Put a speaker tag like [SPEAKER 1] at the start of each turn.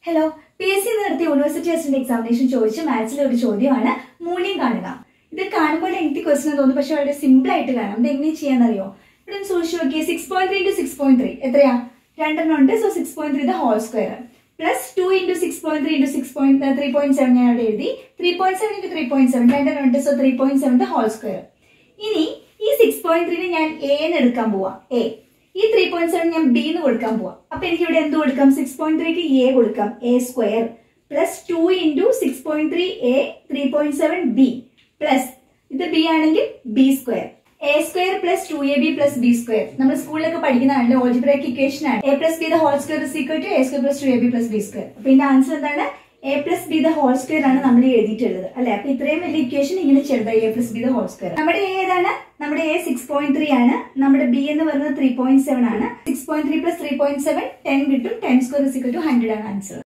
[SPEAKER 1] hello P S C നടത്തിയ university assistant examination ചോദിച്ച മാത്സിലെ ഒരു ചോദ്യമാണ് മൂല്യം കാണുക ഇത് കാണുമ്പോൾ ലെങ്തി ക്വസ്റ്റൻ തോന്നും പക്ഷെ വളരെ സിമ്പിൾ ആയിട്ട് കാണാം ഇത് എങ്ങനെ ചെയ്യാന്നറിയോ ഇവിടെ ഒന്ന് സൂക്ഷിച്ച് നോക്കിയേ six point three into six point three എത്രയാ രണ്ടെണ്ണം ഉണ്ട് so six point three whole square plus two into six point three into six point three point seven ഞാൻ അവിടെ എഴുതി three point seven into three point seven രണ്ടെണ്ണം ഉണ്ട് so three point seven whole square ഇനി ഈ six point ത്രീനെ ഞാൻ A എന്ന് എടുക്കാൻ പോവാം എ ഈ ത്രീ പോയിന്റ് സെവൻ ഞാൻ ബി എന്ന് കൊടുക്കാൻ പോവാം അപ്പൊ എനിക്ക് ഇവിടെ എന്ത് കൊടുക്കാം സിക്സ് പോയിന്റ് ത്രീക്ക് എ കൊടുക്കാം A square plus two into six point three A three point seven B plus ഇത് ബി ആണെങ്കിൽ B square A square plus two A B plus B square നമ്മൾ സ്കൂളിലൊക്കെ പഠിക്കുന്നതാണ് ഓൾജിബ്രേക്ക് ഇക്വേഷൻ ആണ് A plus B the whole square is equal to A square plus two A B plus B square അപ്പൊ ഇതിന്റെ answer എന്താണ് A plus B the whole square ആണ് നമ്മൾ എഴുതിയിട്ടുള്ളത് അല്ലെ അപ്പൊ ഇത്രയും വലിയ ഇക്വേഷൻ ഇങ്ങനെ ചെറുതായി A plus B the whole square നമ്മുടെ എ ഏതാണ് നമ്മുടെ എ സിക്സ് പോയിന്റ് ത്രീ ആണ് നമ്മുടെ ബി എന്ന് പറയുന്നത് ത്രീ പോയിന്റ് സെവൻ ആണ് six point three plus three point seven ten കിട്ടും ten square is equal to hundred ആണ് ആൻസർ